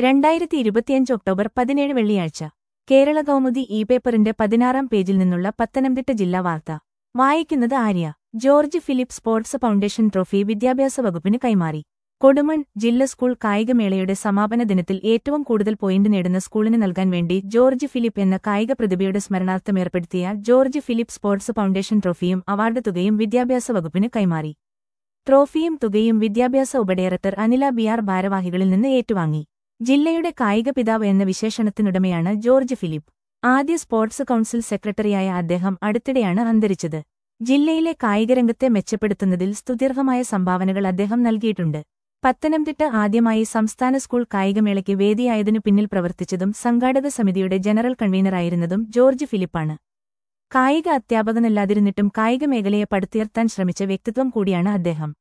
രണ്ടായിരത്തി ഇരുപത്തിയഞ്ച് ഒക്ടോബർ പതിനേഴ് വെള്ളിയാഴ്ച കേരള കൗമുദി ഇ പേപ്പറിന്റെ പതിനാറാം പേജിൽ നിന്നുള്ള പത്തനംതിട്ട ജില്ലാ വാർത്ത വായിക്കുന്നത് Arya George Philip sports foundation trophy വിദ്യാഭ്യാസ വകുപ്പിന് കൈമാറി കൊടുമൺ ജില്ല സ്കൂൾ കായികമേളയുടെ സമാപന ദിനത്തിൽ ഏറ്റവും കൂടുതൽ പോയിന്റ് നേടുന്ന സ്കൂളിന് നൽകാൻ വേണ്ടി ജോർജ് ഫിലിപ്പ് എന്ന കായിക പ്രതിഭയുടെ സ്മരണാർത്ഥം ഏർപ്പെടുത്തിയ ജോർജ് ഫിലിപ്പ് സ്പോർട്സ് ഫൗണ്ടേഷൻ ട്രോഫിയും അവാർഡ് തുകയും വിദ്യാഭ്യാസ വകുപ്പിന് കൈമാറി ട്രോഫിയും തുകയും വിദ്യാഭ്യാസ ഉപഡയറക്ടർ അനില ബിയാർ ഭാരവാഹികളിൽ നിന്ന് ഏറ്റുവാങ്ങി ജില്ലയുടെ കായിക പിതാവ് എന്ന വിശേഷണത്തിനുടമയാണ് ജോർജ് ഫിലിപ്പ് ആദ്യ സ്പോർട്സ് കൌൺസിൽ സെക്രട്ടറിയായ അദ്ദേഹം അടുത്തിടെയാണ് അന്തരിച്ചത് ജില്ലയിലെ കായികരംഗത്തെ മെച്ചപ്പെടുത്തുന്നതിൽ സ്തുത്യർഹമായ സംഭാവനകൾ അദ്ദേഹം നൽകിയിട്ടുണ്ട് പത്തനംതിട്ട ആദ്യമായി സംസ്ഥാന സ്കൂൾ കായികമേളയ്ക്ക് വേദിയായതിനു പിന്നിൽ പ്രവർത്തിച്ചതും സംഘാടക സമിതിയുടെ ജനറൽ കൺവീനറായിരുന്നതും ജോർജ് ഫിലിപ്പാണ് കായിക അധ്യാപകനല്ലാതിരുന്നിട്ടും കായിക മേഖലയെ പടുത്തുയർത്താൻ ശ്രമിച്ച വ്യക്തിത്വം കൂടിയാണ് അദ്ദേഹം